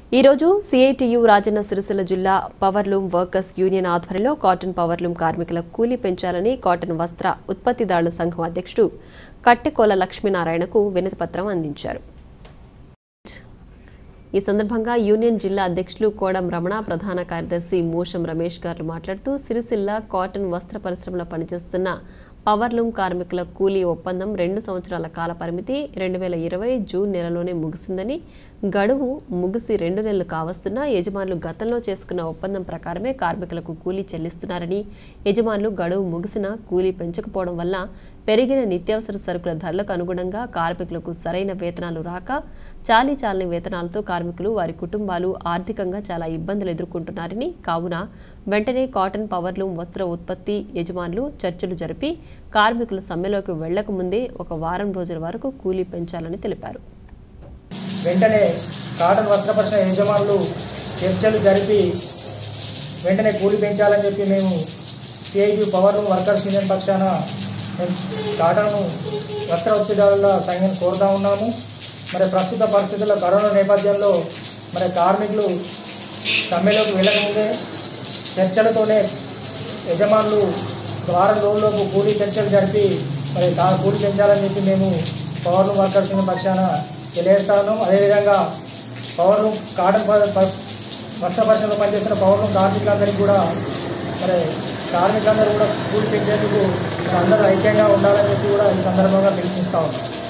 ఈరోజు సిఐటియు రాజన్న సిరిసిల్ల జిల్లా powerloom workers union ఆధ్వర్యంలో కాటన్ పవర్లూమ్ కార్మికుల కూలీ పెంచాలని కాటన్ వస్త్ర ఉత్పత్తిదారుల సంఘం అధ్యక్షుడు కట్టెకోల లక్ష్మీనారాయణకు వినతిపత్రం అందించారు ఈ సందర్భంగా యూనియన్ జిల్లా అధ్యక్షులు కోడం రమణ ప్రధాన కార్యదర్శి మూషం రమేష్ గారు మాట్లాడుతూ సిరిసిల్ల కాటన్ వస్త్ర పరిశ్రమలో పనిచేస్తున్న పవర్లూమ్ కార్మికుల కూలీ ఒప్పందం రెండు సంవత్సరాల కాల పరిమితి రెండు వేల ఇరవై జూన్ నెలలోనే ముగిసిందని గడువు ముగిసి రెండు నెలలు కావస్తున్నా యజమానులు గతంలో చేసుకున్న ఒప్పందం ప్రకారమే కార్మికులకు కూలీ చెల్లిస్తున్నారని యజమానులు గడువు ముగిసిన కూలీ పెంచకపోవడం వల్ల పెరిగిన నిత్యావసర సరుకుల ధరలకు అనుగుణంగా కార్మికులకు సరైన వేతనాలు రాక చాలీ చాలని వేతనాలతో కార్మికులు వారి కుటుంబాలు ఆర్థికంగా చాలా ఇబ్బందులు ఎదుర్కొంటున్నారని కావున వెంటనే కాటన్ పవర్లూమ్ వస్త్ర ఉత్పత్తి యజమానులు చర్చలు జరిపి కార్మికులు సమ్మెలోకి వెళ్లకముందే ఒక వారం రోజుల వరకు కూలీ పెంచాలని తెలిపారు వెంటనే కాటన్ వస్త్ర పరిశ్రమ యజమానులు చర్చలు జరిపి వెంటనే కూలి పెంచాలని చెప్పి మేము సిఐటి పవర్ వర్కర్స్ యూనియన్ పక్షాన మేము కాటన్ వస్త్ర ఉత్పత్తిదారుల సంఘం కోరుతా ఉన్నాము మరి ప్రస్తుత పరిస్థితుల్లో కరోనా నేపథ్యంలో మరి కార్మికులు సమ్మెలోకి వెళ్ళకముందే చర్చలతోనే యజమానులు వారం రోజుల్లోపు కూలీ చర్చలు జరిపి మరి కా- కూలీ పెంచాలని చెప్పి మేము పవర్ వర్కర్స్ యూనియన్ పక్షాన తెలియజేస్తాను అదేవిధంగా పవర్ కాటన్ ప- ప- వస్త్ర పరిశ్రమలో పనిచేస్తున్న పవర్ కార్మికులందరికీ కూడా మరి కార్మికులందరూ కూడా కూలి పెంచేందుకు మరి అందరూ ఐక్యంగా ఉండాలని చెప్పి కూడా ఈ సందర్భంగా పిలుపునిస్తా ఉన్నాం